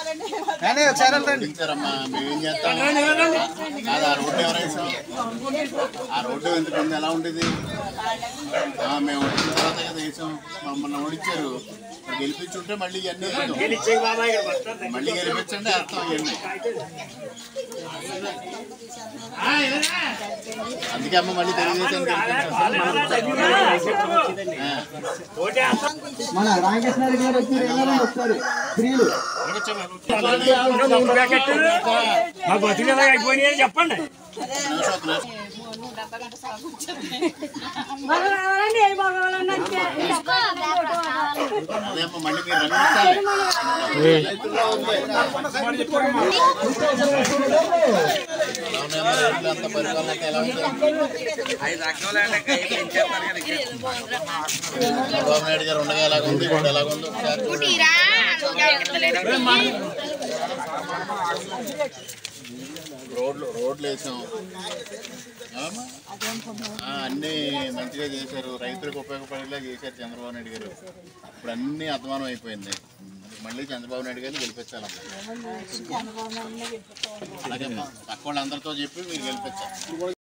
కానీ ఒకసారి వెళ్ళండి ఇచ్చారమ్మా మేమేం చేస్తాం కాదు ఆ రోడ్డు ఎవరేసాం ఆ రోడ్డు ఎందుకు ఉంది ఎలా ఉండేది ఆ, మేము వచ్చిన తర్వాత కదా వేసాం మమ్మల్ని ఓడిచ్చారు మరి గెలిపించుంటే మళ్ళీ ఇవన్నీ వేద్దాం. మళ్ళీ గెలిపించండి అర్థం ఇవన్నీ అందుకే అమ్మ మళ్ళీ తెలుగుదేశం మన రామకృష్ణారెడ్డి గారు వచ్చి రేగాలని వస్తారు స్త్రీలు మా బతుకులు అయిపోయినాయి చెప్పండి అదే అమ్మ మళ్ళీ మీరు రండి అంత పరిపాలన అయితే ఎలా ఉంది చంద్రబాబు నాయుడు గారు ఉండగా ఎలాగ ఉంది ఇప్పుడు ఎలాగ ఉంది ఒకసారి రోడ్లు రోడ్లు వేసాం అవునా? ఆ, అన్నీ మంచిగా చేశారు రైతులకు ఉపయోగపడేలా చేశారు చంద్రబాబు నాయుడు గారు ఇప్పుడు అన్నీ అధ్వానం అయిపోయింది మళ్ళీ చంద్రబాబు నాయుడు గారిని గెలిపించాలమ్మా అలాగే పక్క వాళ్ళందరితో చెప్పి మీరు గెలిపించాలి